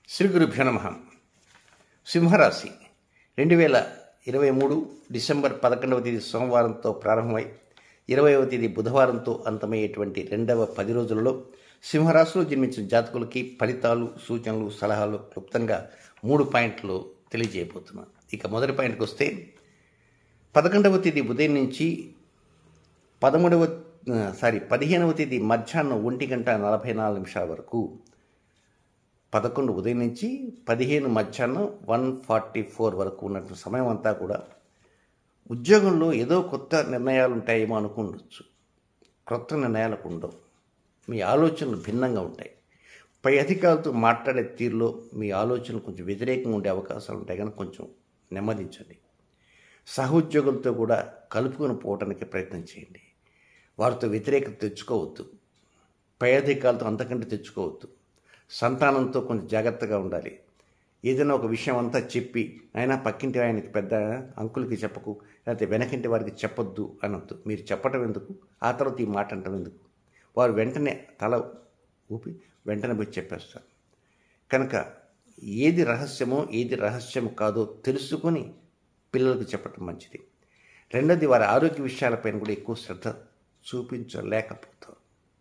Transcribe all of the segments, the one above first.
శ్రీ గురుభ్యో నమ సింహరాశి రెండు వేల ఇరవై మూడు డిసెంబర్ పదకొండవ తేదీ సోమవారంతో ప్రారంభమై ఇరవైవ తేదీ బుధవారంతో అంతమయ్యేటువంటి రెండవ పది రోజులలో సింహరాశిలో జన్మించిన జాతకులకి ఫలితాలు సూచనలు సలహాలు క్లుప్తంగా మూడు పాయింట్లు తెలియజేయబోతున్నాను ఇక మొదటి పాయింట్కి వస్తే పదకొండవ తేదీ ఉదయం నుంచి పదమూడవ ఆ, సారీ పదిహేనవ తేదీ మధ్యాహ్నం ఒంటి గంట నలభై నాలుగు నిమిషాల వరకు పదకొండు ఉదయం నుంచి పదిహేను మధ్యాహ్నం వన్ ఫార్టీ ఫోర్ వరకు ఉన్నటువంటి సమయం అంతా కూడా ఉద్యోగంలో ఏదో కొత్త నిర్ణయాలు ఉంటాయేమో అనుకుండొచ్చు కొత్త నిర్ణయాలకు ఉండవు మీ ఆలోచనలు భిన్నంగా ఉంటాయి పై అధికారులతో మాట్లాడే తీరులో మీ ఆలోచనలు కొంచెం వ్యతిరేకంగా ఉండే అవకాశాలు ఉంటాయి కనుక కొంచెం నెమ్మదించండి సహోద్యోగులతో కూడా కలుపుకొని పోవడానికి ప్రయత్నం చేయండి వారితో వ్యతిరేకత తెచ్చుకోవద్దు పై అధికారులతో అంతకంటే తెచ్చుకోవద్దు సంతానంతో కొంచెం జాగ్రత్తగా ఉండాలి ఏదైనా ఒక విషయం అంతా చెప్పి ఆయన పక్కింటి ఆయనకి పెద్ద అంకులకి చెప్పకు లేకపోతే వెనకింటి వారికి చెప్పొద్దు అనొద్దు మీరు చెప్పడం ఎందుకు ఆ తర్వాత ఈ మాట అంటం ఎందుకు వారు వెంటనే తల ఊపి వెంటనే పోయి చెప్పేస్తారు కనుక ఏది రహస్యమో ఏది రహస్యం కాదో తెలుసుకొని పిల్లలకు చెప్పడం మంచిది రెండోది వారి ఆరోగ్య విషయాలపైన కూడా ఎక్కువ శ్రద్ధ చూపించలేకపోతారు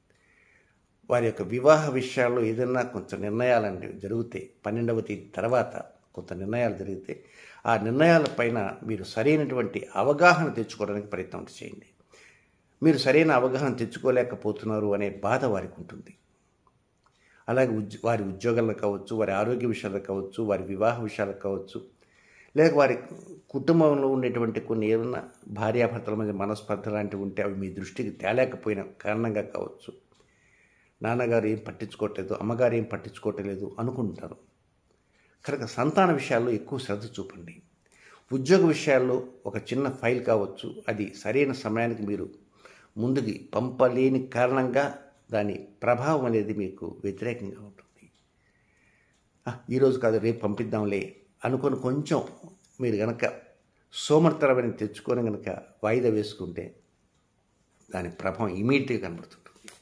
వారి యొక్క వివాహ విషయాల్లో ఏదైనా కొంచెం నిర్ణయాలు అనేవి జరిగితే పన్నెండవ తేదీ తర్వాత కొంత నిర్ణయాలు జరిగితే ఆ నిర్ణయాలపైన మీరు సరైనటువంటి అవగాహన తెచ్చుకోవడానికి ప్రయత్నం చేయండి మీరు సరైన అవగాహన తెచ్చుకోలేకపోతున్నారు అనే బాధ వారికి ఉంటుంది అలాగే ఉద్య వారి ఉద్యోగాల్లో కావచ్చు వారి ఆరోగ్య విషయాల్లో కావచ్చు వారి వివాహ విషయాలకు కావచ్చు లేక వారి కుటుంబంలో ఉండేటువంటి కొన్ని ఏమన్నా భార్యాభర్తల మధ్య మనస్పర్ధ లాంటివి ఉంటే అవి మీ దృష్టికి తేలేకపోయిన కారణంగా కావచ్చు నాన్నగారు ఏం పట్టించుకోవట్లేదు అమ్మగారు ఏం పట్టించుకోవట్లేదు అనుకుంటారు కనుక సంతాన విషయాల్లో ఎక్కువ శ్రద్ధ చూపండి ఉద్యోగ విషయాల్లో ఒక చిన్న ఫైల్ కావచ్చు అది సరైన సమయానికి మీరు ముందుకి పంపలేని కారణంగా దాని ప్రభావం అనేది మీకు వ్యతిరేకంగా ఉంటుంది "ఆ, ఈరోజు కాదు రేపు పంపిద్దాంలే అనుకొని కొంచెం మీరు గనక సోమర్తరమైన తెచ్చుకొని గనక వాయిదా వేసుకుంటే దాని ప్రభావం ఇమీడియట్గా కనబడుతుంటుంది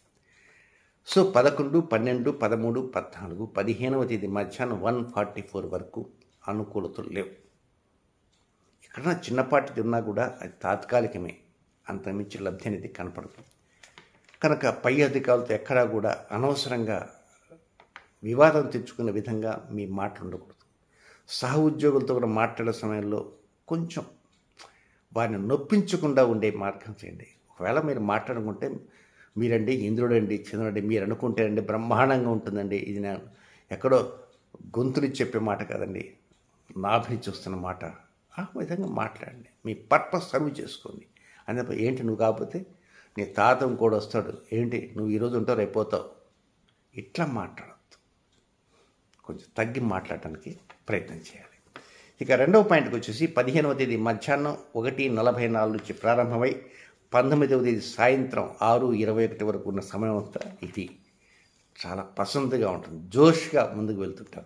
సో పదకొండు పన్నెండు పదమూడు పద్నాలుగు పదిహేనవ తేదీ మధ్యాహ్నం వన్ ఫార్టీ ఫోర్ వరకు అనుకూలతలు లేవు ఎక్కడన్నా చిన్నపాటిది ఉన్నా కూడా అది తాత్కాలికమే అంతమించి లబ్ధి అనేది కనపడదు కనుక పై అధికారులతో ఎక్కడా కూడా అనవసరంగా వివాదం తెచ్చుకునే విధంగా మీ మాటలు ఉండకూడదు సహ ఉద్యోగులతో కూడా మాట్లాడే సమయంలో కొంచెం వారిని నొప్పించకుండా ఉండే మార్గం చేయండి ఒకవేళ మీరు మాట్లాడుకుంటే మీరండి ఇంద్రుడండి చంద్రుడండి మీరు అనుకుంటే అండి బ్రహ్మాండంగా ఉంటుందండి ఇది నేను ఎక్కడో గొంతుని చెప్పే మాట కాదండి నాభిని చూస్తున్న మాట ఆ విధంగా మాట్లాడండి మీ పర్పస్ సర్వ్ చేసుకోండి అందుకే ఏంటి నువ్వు కాకపోతే నీ తాత ఇంకోటి వస్తాడు ఏంటి నువ్వు ఈరోజు ఉంటావు రేపు పోతావు ఇట్లా మాట్లాడద్దు కొంచెం తగ్గి మాట్లాడటానికి ప్రయత్నం చేయాలి ఇక రెండవ పాయింట్కి వచ్చేసి పదిహేనవ తేదీ మధ్యాహ్నం ఒకటి నలభై నాలుగు నుంచి ప్రారంభమై పంతొమ్మిదవ తేదీ సాయంత్రం ఆరు ఇరవై ఒకటి వరకు ఉన్న సమయం అంతా ఇది చాలా పసందుగా ఉంటుంది జోష్గా ముందుకు వెళ్తుంటారు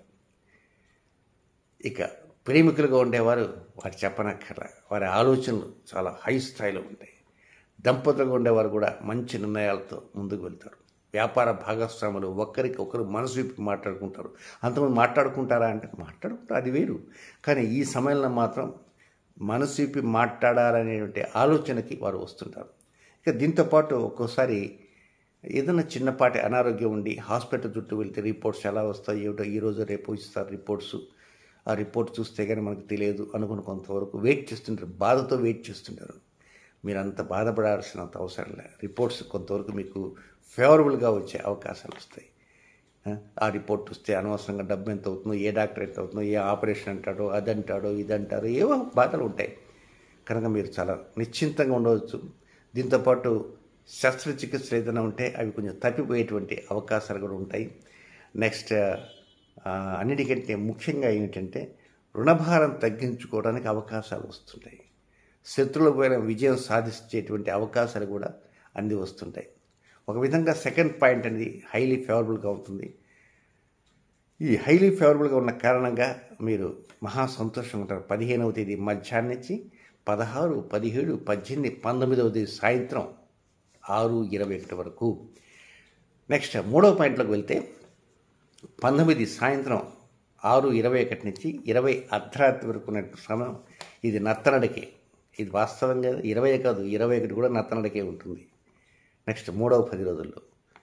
ఇక ప్రేమికులుగా ఉండేవారు వారు చెప్పనక్కర్ల వారి ఆలోచనలు చాలా హై స్థాయిలో ఉంటాయి దంపతులుగా ఉండేవారు కూడా మంచి నిర్ణయాలతో ముందుకు వెళ్తారు వ్యాపార భాగస్వాములు ఒకరికి ఒకరు మనసు విప్పి మాట్లాడుకుంటారు అంతమంది మాట్లాడుకుంటారా అంటే మాట్లాడుకుంటారు అది వేరు కానీ ఈ సమయంలో మాత్రం మనసు విప్పి మాట్లాడాలనేటువంటి ఆలోచనకి వారు వస్తుంటారు ఇక దీంతోపాటు ఒక్కోసారి ఏదైనా చిన్నపాటి అనారోగ్యం ఉండి హాస్పిటల్ చుట్టూ వెళ్తే రిపోర్ట్స్ ఎలా వస్తాయి ఏమిటో ఈరోజు రేపు ఇస్తారు రిపోర్ట్స్ ఆ రిపోర్ట్ చూస్తే కానీ మనకు తెలియదు అనుకుని కొంతవరకు వెయిట్ చేస్తుంటారు బాధతో వెయిట్ చేస్తుంటారు మీరు అంత బాధపడాల్సినంత అవసరం లేదు రిపోర్ట్స్ కొంతవరకు మీకు ఫేవరబుల్గా వచ్చే అవకాశాలు వస్తాయి ఆ, ఆ రిపోర్ట్ వస్తే అనవసరంగా డబ్బు ఎంత అవుతుందో ఏ డాక్టర్ ఎంత అవుతుందో ఏ ఆపరేషన్ అంటాడో అది అంటాడో ఇది అంటారో ఏవో బాధలు ఉంటాయి కనుక మీరు చాలా నిశ్చింతంగా ఉండవచ్చు దీంతోపాటు శస్త్రచికిత్సలు ఏదైనా ఉంటే అవి కొంచెం తప్పిపోయేటువంటి అవకాశాలు కూడా ఉంటాయి నెక్స్ట్ ఆ, అన్నిటికంటే ముఖ్యంగా ఏమిటంటే రుణభారం తగ్గించుకోవడానికి అవకాశాలు వస్తుంటాయి శత్రువుల పైన విజయం సాధించేటువంటి అవకాశాలు కూడా అంది వస్తుంటాయి ఒక విధంగా సెకండ్ పాయింట్ అనేది హైలీ ఫేవరబుల్గా ఉంటుంది ఈ హైలీ ఫేవరబుల్గా ఉన్న కారణంగా మీరు మహా సంతోషంగా ఉంటారు పదిహేనవ తేదీ మధ్యాహ్నం నుంచి పదహారు పదిహేడు పద్దెనిమిది పంతొమ్మిదవ తేదీ సాయంత్రం ఆరు ఇరవై ఒకటి వరకు నెక్స్ట్ మూడవ పాయింట్లోకి వెళ్తే పంతొమ్మిది సాయంత్రం ఆరు ఇరవై ఒకటి నుంచి ఇరవై అర్ధరాత్రి వరకు ఉన్న సమయం ఇది నత్తనడికే ఇది వాస్తవంగా ఇరవై కాదు ఇరవై ఒకటి కూడా నత్తనడికే ఉంటుంది నెక్స్ట్ మూడవ పది రోజుల్లో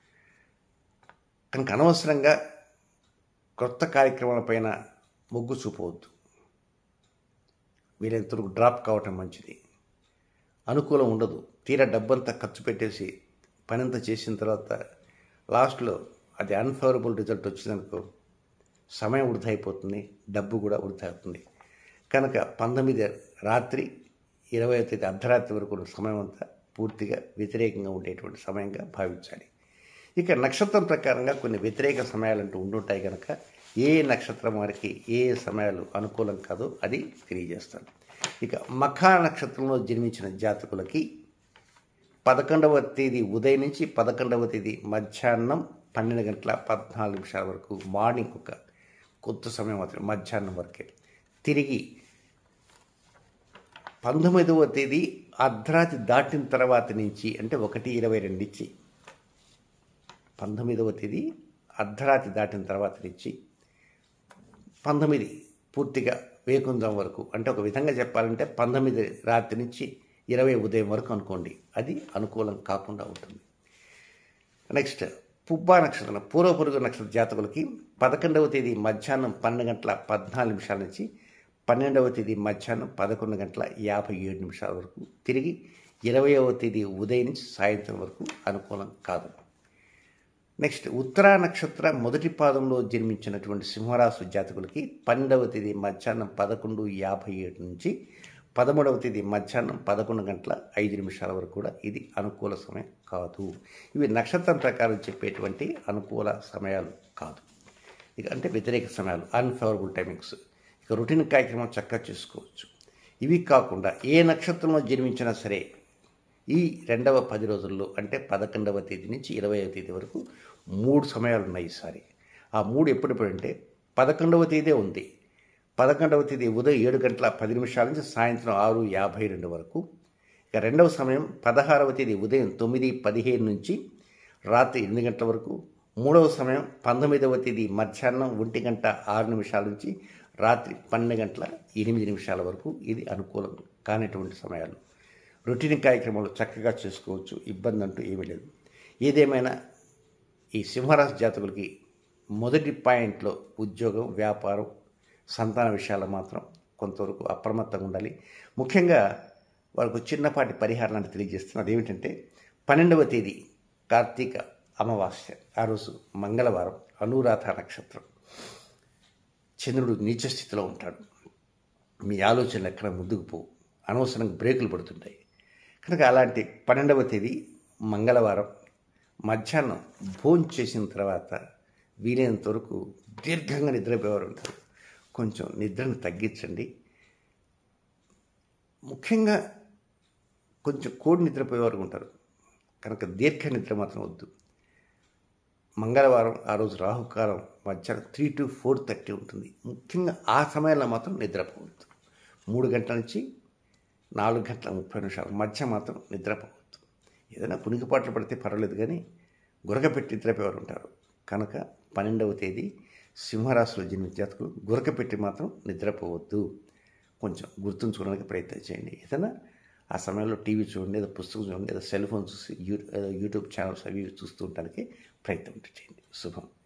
కనుక అనవసరంగా కొత్త కార్యక్రమాలపైన మొగ్గు చూపవద్దు వీలైనంతవరకు డ్రాప్ కావటం మంచిది అనుకూలం ఉండదు తీరా డబ్బంతా ఖర్చు పెట్టేసి పనంతా చేసిన తర్వాత లాస్ట్లో అది అన్ఫేవరబుల్ రిజల్ట్ వచ్చిందనుకో సమయం వృధా అయిపోతుంది డబ్బు కూడా వృధా అవుతుంది కనుక పంతొమ్మిది రాత్రి ఇరవై తేదీ అర్ధరాత్రి వరకు ఉన్న సమయం అంతా పూర్తిగా వ్యతిరేకంగా ఉండేటువంటి సమయంగా భావించాలి ఇక నక్షత్రం ప్రకారంగా కొన్ని వ్యతిరేక సమయాలంటూ ఉండుంటాయి కనుక ఏ నక్షత్రం వారికి ఏ సమయాలు అనుకూలం కాదో అది తెలియజేస్తాను ఇక మఖా నక్షత్రంలో జన్మించిన జాతకులకి పదకొండవ తేదీ ఉదయం నుంచి పదకొండవ తేదీ మధ్యాహ్నం పన్నెండు గంటల పద్నాలుగు నిమిషాల వరకు మార్నింగ్ ఒక కొత్త సమయం మాత్రం మధ్యాహ్నం వరకే తిరిగి పంతొమ్మిదవ తేదీ అర్ధరాత్రి దాటిన తర్వాత నుంచి అంటే ఒకటి ఇరవై రెండు నుంచి పంతొమ్మిదవ తేదీ అర్ధరాత్రి దాటిన తర్వాత నుంచి పంతొమ్మిది పూర్తిగా వేకుందం వరకు అంటే ఒక విధంగా చెప్పాలంటే పంతొమ్మిది రాత్రి నుంచి ఇరవై ఉదయం వరకు అనుకోండి అది అనుకూలం కాకుండా ఉంటుంది నెక్స్ట్ పుబ్బా నక్షత్రం పూర్వపురుగు నక్షత్ర జాతకులకి పదకొండవ తేదీ మధ్యాహ్నం పన్నెండు గంటల పద్నాలుగు నిమిషాల నుంచి పన్నెండవ తేదీ మధ్యాహ్నం పదకొండు గంటల యాభై ఏడు నిమిషాల వరకు తిరిగి ఇరవయవ తేదీ ఉదయం నుంచి సాయంత్రం వరకు అనుకూలం కాదు నెక్స్ట్ ఉత్తరా నక్షత్ర మొదటి పాదంలో జన్మించినటువంటి సింహరాశి జాతకులకి పన్నెండవ తేదీ మధ్యాహ్నం పదకొండు యాభై ఏడు నుంచి పదమూడవ తేదీ మధ్యాహ్నం పదకొండు గంటల ఐదు నిమిషాల వరకు కూడా ఇది అనుకూల సమయం కాదు ఇవి నక్షత్రం ప్రకారం చెప్పేటువంటి అనుకూల సమయాలు కాదు ఇక అంటే వ్యతిరేక సమయాలు అన్ఫేవరబుల్ టైమింగ్స్ ఇక రొటీన్ కార్యక్రమం చక్కగా చేసుకోవచ్చు ఇవి కాకుండా ఏ నక్షత్రంలో జన్మించినా సరే ఈ రెండవ పది రోజుల్లో అంటే పదకొండవ తేదీ నుంచి ఇరవైవ తేదీ వరకు మూడు సమయాలు ఉన్నాయి ఈసారి ఆ మూడు ఎప్పుడెప్పుడంటే పదకొండవ తేదీ ఉంది పదకొండవ తేదీ ఉదయం ఏడు గంటల పది నిమిషాల నుంచి సాయంత్రం ఆరు యాభై రెండు వరకు ఇక రెండవ సమయం పదహారవ తేదీ ఉదయం తొమ్మిది పదిహేను నుంచి రాత్రి ఎనిమిది గంటల వరకు మూడవ సమయం పంతొమ్మిదవ తేదీ మధ్యాహ్నం ఒంటి గంట ఆరు నిమిషాల నుంచి రాత్రి పన్నెండు గంటల ఎనిమిది నిమిషాల వరకు ఇది అనుకూలం కానిటువంటి సమయాలు రొటీన్ కార్యక్రమాలు చక్కగా చేసుకోవచ్చు ఇబ్బంది అంటూ ఏమీ లేదు ఏదేమైనా ఈ సింహరాశి జాతకులకి మొదటి పాయింట్లో ఉద్యోగం వ్యాపారం సంతాన విషయాలు మాత్రం కొంతవరకు అప్రమత్తంగా ఉండాలి ముఖ్యంగా వాళ్ళకు చిన్నపాటి పరిహారం అంటే తెలియజేస్తున్నారు అదేమిటంటే పన్నెండవ తేదీ కార్తీక అమావాస్య ఆ రోజు మంగళవారం అనురాధ నక్షత్రం చంద్రుడు నీచ స్థితిలో ఉంటాడు మీ ఆలోచనలు ఎక్కడ ముందుకు పోవు అనవసరంగా బ్రేకులు పడుతుంటాయి కనుక అలాంటి పన్నెండవ తేదీ మంగళవారం మధ్యాహ్నం భోజనం చేసిన తర్వాత వీలైనంత వరకు దీర్ఘంగా నిద్రపోయేవారు ఉంటారు కొంచెం నిద్రను తగ్గించండి ముఖ్యంగా కొంచెం కోడి నిద్రపోయేవారు ఉంటారు కనుక దీర్ఘ నిద్ర మాత్రం వద్దు మంగళవారం ఆ రోజు రాహుకాలం మధ్యాహ్నం త్రీ టు ఫోర్ థర్టీ ఉంటుంది ముఖ్యంగా ఆ సమయంలో మాత్రం నిద్రపోవద్దు మూడు గంటల నుంచి నాలుగు గంటల ముప్పై నిమిషాల మధ్య మాత్రం నిద్రపోవద్దు ఏదైనా పునికిపాట్లు పడితే పర్వాలేదు కానీ గురకపెట్టి నిద్రపోయేవారు ఉంటారు కనుక పన్నెండవ తేదీ సింహరాశిలో జన్మించే జాతకులు గురకపెట్టి మాత్రం నిద్రపోవద్దు కొంచెం గుర్తుంచుకోవడానికి ప్రయత్నం చేయండి ఏదైనా ఆ సమయంలో టీవీ చూడండి లేదా పుస్తకం చూడండి లేదా సెల్ ఫోన్ చూసి యూ యూట్యూబ్ ఛానల్స్ అవి ఇవి చూస్తూ ఉండడానికి ప్రయత్నం చేయండి శుభం